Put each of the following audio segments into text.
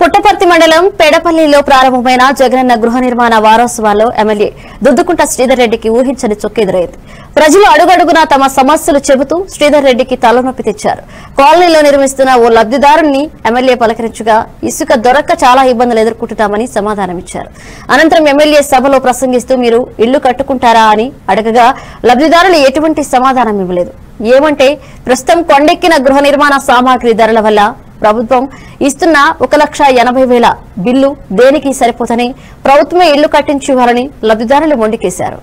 పుట్టపర్తి మండలం పెడపల్లిలో ప్రారంభమైన జగనన్న గృహ నిర్మాణ వారోత్సవాల్లో ఎమ్మెల్యే దుద్దుకుంట శ్రీధర్ రెడ్డికి ఊహించని చొక్కెదురైంది ప్రజలు అడుగడుగునా తమ సమస్యలు చెబుతూ శ్రీధర్ రెడ్డికి తలనొప్పి తెచ్చారు కాలనీలో నిర్మిస్తున్న ఓ లబ్దిదారుణ్ణి ఎమ్మెల్యే పలకరించగా ఇసుక దొరక్క చాలా ఇబ్బందులు ఎదుర్కొంటున్నామని సమాధానమిచ్చారు అనంతరం ఎమ్మెల్యే సభలో ప్రసంగిస్తూ మీరు ఇల్లు కట్టుకుంటారా అని అడగగా లబ్దిదారులు ఎటువంటి సమాధానం ఇవ్వలేదు ఏమంటే ప్రస్తుతం కొండెక్కిన గృహ నిర్మాణ సామాగ్రి ధరల వల్ల ప్రభుత్వం ఇస్తున్న ఒక లక్ష ఎనభై వేల బిల్లు దేనికి సరిపోతని ప్రభుత్వమే ఇళ్లు కట్టించి ఇవ్వాలని లబ్దిదారులు మొండికేశారు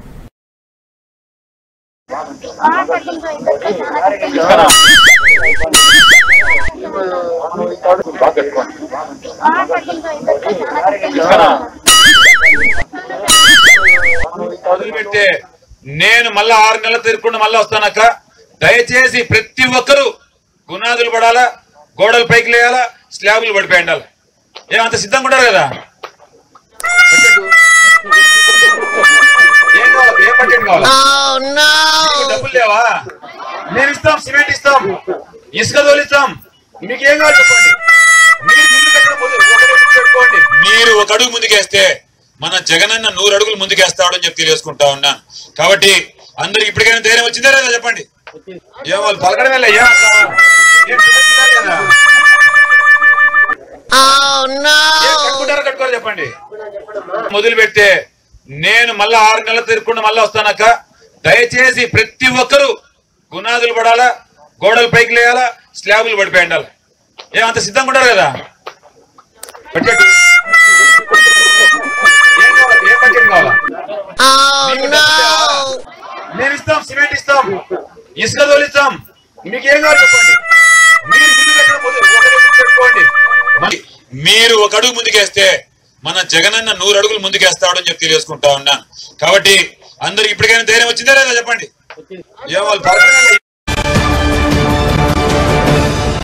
వదిలిపెట్టే నేను మళ్ళా ఆరు నెలలు తిరుక్కుండా మళ్ళీ వస్తానక్క దయచేసి ప్రతి ఒక్కరూ గునాదులు పడాలా గోడలు పైకి లేయాలా స్లాబులు పడిపోయి ఉండాలి ఏమంత సిద్ధంగా ఉంటారు కదా బడ్జెట్. ఏం కావాలి ఏ బడ్జెట్ కావాలా మీకు డబ్బులు లేవా నేను ఇస్తాం సిమెంట్ ఇస్తాం ఇసుక తోలిస్తాం మీకు ఏం కావాలి చెప్పండి మీరు ఇల్లు కట్టడం మొదలు ఒకటే గుర్తుపెట్టుకోండి. మీరు ఒక అడుగు ముందుకేస్తే మన జగనన్న నూరు అడుగులు ముందుకేస్తాడు అని చెప్పి తెలియజేసుకుంటా ఉన్నాను కాబట్టి అందరికి ఇప్పటికైనా ధైర్యం వచ్చిందా లేదా చెప్పండి ఏం వాళ్ళు పలకడమే లే, ఏం అక్క? ఏం పిల్లలు తినాలి కదా? ఏం కట్టుకుంటారో కట్టుకోరో చెప్పండి మొదలు పెడితే నేను మళ్ళా ఆరు నెలలు తిరగకుండా మళ్ళీ వస్తానక్క దయచేసి ప్రతి ఒక్కరూ గునాదులు పడాలా గోడలు పైకి లేయాలా స్లాబులు పడిపోయి ఉండాలి ఏమంత సిద్ధంగా ఉంటారు కదా బడ్జెట్. ఏం కావాలి ఏ బడ్జెట్ కావాలా మీకు డబ్బులు లేవా? నేను ఇస్తాం సిమెంట్ ఇస్తాం ఇసుక తోలిస్తాం మీకు ఏం కావాలి చెప్పండి మీరు ఇల్లు కట్టడం మొదలు ఒకటే గుర్తుపెట్టుకోండి. మరి మీరు ఒక అడుగు ముందుకేస్తే మన జగనన్న నూరు అడుగులు ముందుకేస్తాడు అని చెప్పి తెలియజేసుకుంటా ఉన్నాను కాబట్టి అందరికి ఇప్పటికైనా ధైర్యం వచ్చిందా లేదా చెప్పండి ఏం వాళ్ళు పలకడమే